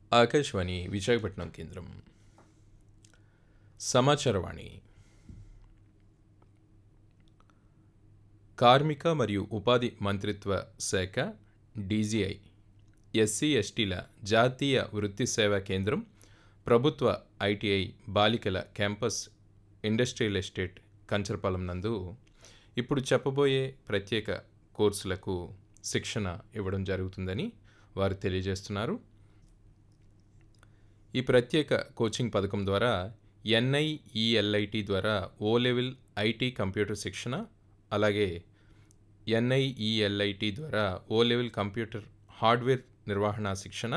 ఆకాశవాణి విశాఖపట్నం కేంద్రం సమాచారవాణి కార్మిక మరియు ఉపాధి మంత్రిత్వ శాఖ డీజీఐ ఎస్సీ ఎస్టీల జాతీయ వృత్తి సేవా కేంద్రం ప్రభుత్వ ఐటీఐ బాలికల క్యాంపస్ ఇండస్ట్రియల్ ఎస్టేట్ కంచరపాలెం నందు ఇప్పుడు చెప్పబోయే ప్రత్యేక కోర్సులకు శిక్షణ ఇవ్వడం జరుగుతుందని వారు తెలియజేస్తున్నారు ఈ ప్రత్యేక కోచింగ్ పథకం ద్వారా ఎన్ఐఈఎల్ఐటి ద్వారా ఓ లెవెల్ ఐటీ కంప్యూటర్ శిక్షణ అలాగే ఎన్ఐఈఎల్ఐటి ద్వారా ఓ లెవెల్ కంప్యూటర్ హార్డ్వేర్ నిర్వహణ శిక్షణ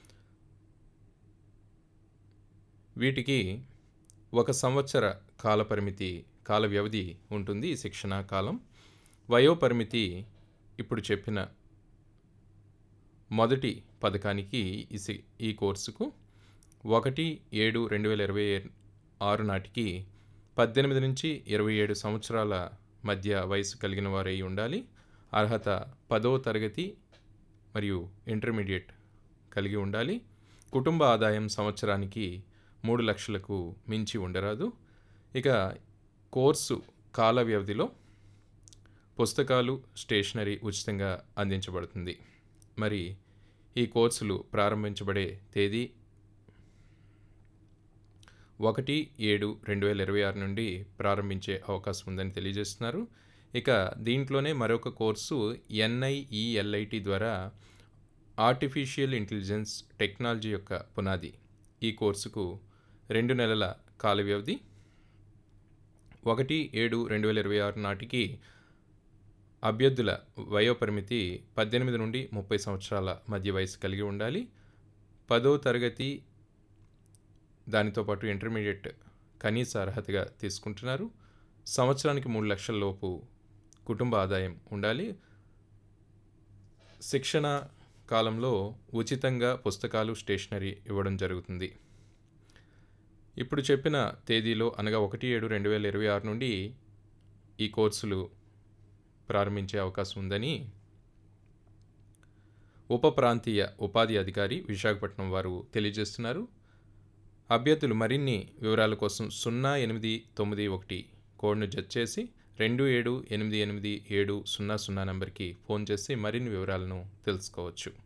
వీటికి ఒక సంవత్సర కాలపరిమితి కాల వ్యవధి ఉంటుంది ఈ శిక్షణ కాలం వయోపరిమితి ఇప్పుడు చెప్పిన మొదటి పథకానికి ఈ సి- ఈ కోర్సుకు ఒకటి ఏడు రెండు వేల ఇరవై ఆరు నాటికి పద్దెనిమిది నుంచి ఇరవై ఏడు సంవత్సరాల మధ్య వయసు కలిగిన వారై ఉండాలి అర్హత పదవ తరగతి మరియు ఇంటర్మీడియట్ కలిగి ఉండాలి కుటుంబ ఆదాయం సంవత్సరానికి మూడు లక్షలకు మించి ఉండరాదు ఇక కోర్సు కాల వ్యవధిలో పుస్తకాలు స్టేషనరీ ఉచితంగా అందించబడుతుంది మరి ఈ కోర్సులు ప్రారంభించబడే తేదీ ఒకటి ఏడు రెండు వేల ఇరవై ఆరు నుండి ప్రారంభించే అవకాశం ఉందని తెలియజేస్తున్నారు ఇక దీంట్లోనే మరొక కోర్సు ఎన్ఐఈఎల్ఐటి ద్వారా ఆర్టిఫిషియల్ ఇంటెలిజెన్స్ టెక్నాలజీ యొక్క పునాది ఈ కోర్సుకు రెండు నెలల కాల వ్యవధి ఒకటి ఏడు రెండు వేల ఇరవై ఆరు నాటికి అభ్యర్థుల వయోపరిమితి పద్దెనిమిది నుండి ముప్పై సంవత్సరాల మధ్య వయసు కలిగి ఉండాలి పదో తరగతి దానితో పాటు ఇంటర్మీడియట్ కనీస అర్హతగా తీసుకుంటున్నారు సంవత్సరానికి మూడు లక్షల లోపు కుటుంబ ఆదాయం ఉండాలి శిక్షణ కాలంలో ఉచితంగా పుస్తకాలు స్టేషనరీ ఇవ్వడం జరుగుతుంది ఇప్పుడు చెప్పిన తేదీలో అనగా ఒకటి ఏడు రెండు వేల ఇరవై ఆరు నుండి ఈ కోర్సులు ప్రారంభించే అవకాశం ఉందని ఉప ప్రాంతీయ ఉపాధి అధికారి విశాఖపట్నం వారు తెలియజేస్తున్నారు అభ్యర్థులు మరిన్ని వివరాల కోసం సున్నా ఎనిమిది తొమ్మిది ఒకటి కోడ్ను జత చేసి రెండు ఏడు ఎనిమిది ఎనిమిది ఏడు సున్నా సున్నా నంబర్కి ఫోన్ చేసి మరిన్ని వివరాలను తెలుసుకోవచ్చు